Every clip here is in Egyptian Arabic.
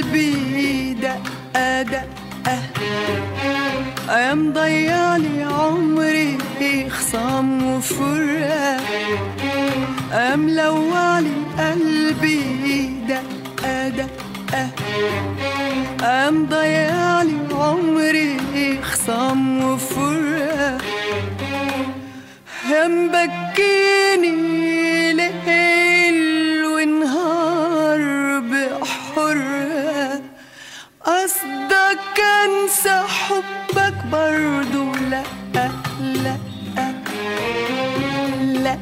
قلبي دقة دقة يا مضيعلي عمري خصام وفرقة يا ملوعلي قلبي دقة دقة يا مضيعلي عمري خصام وفرقة يا مبكيني ليل ونهار بحرة قصدك انسى حبك برضو لا لا لا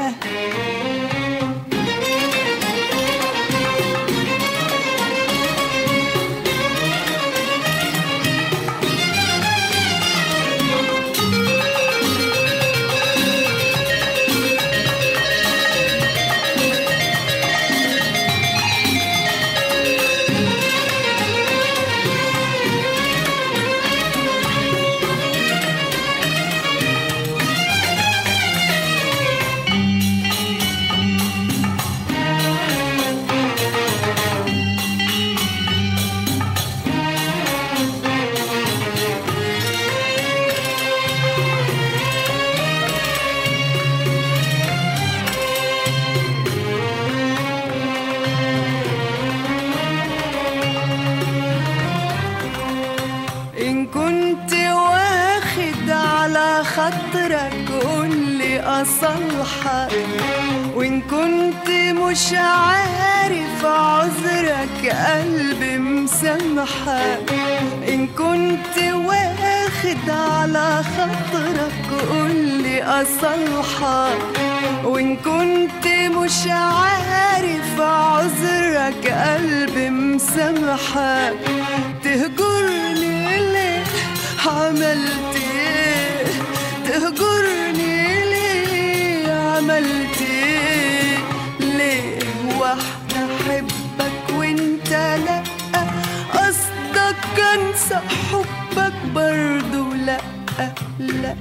إن كنت واخد على خاطرك قولي أصلحك وإن كنت مش عارف عذرك قلبي مسامحك إن كنت واخد على خاطرك قولي أصلحك وإن كنت مش عارف عذرك قلبي مسامحك تهجرني ليه عملت ايه تهجرني ليه عملت ايه ليه واحدة احبك وانت لا قصدك انسى حبك برضو لا لا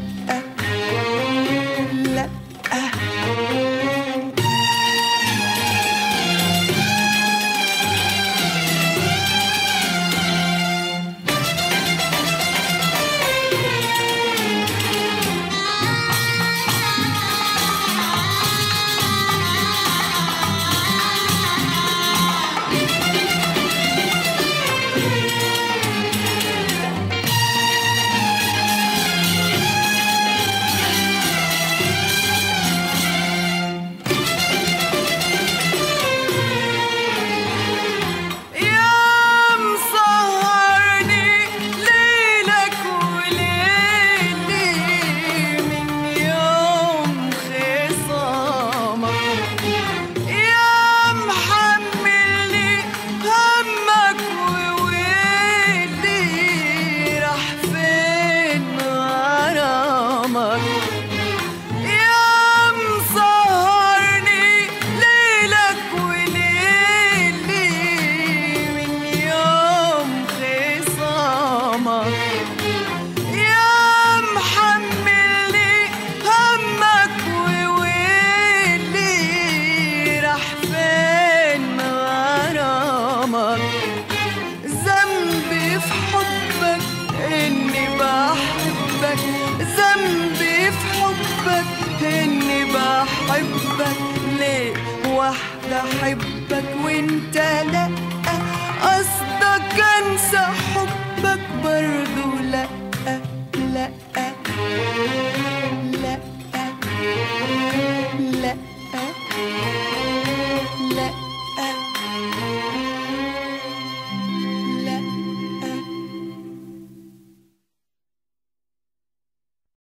لا يا مسهرني ليلك وليلي من يوم خصامك يا محملني همك وويلي راح فين غرامك يا مسهرني ليلك وليلي من يوم خصامك يا محملني همك وويلي راح فين غرامك ذنبي في حبك اني بحبك ذنبي في حبك اني بحبك ليه واحدة احبك وانت لا قصدك انسى حبك برضو لا لا لا لا لا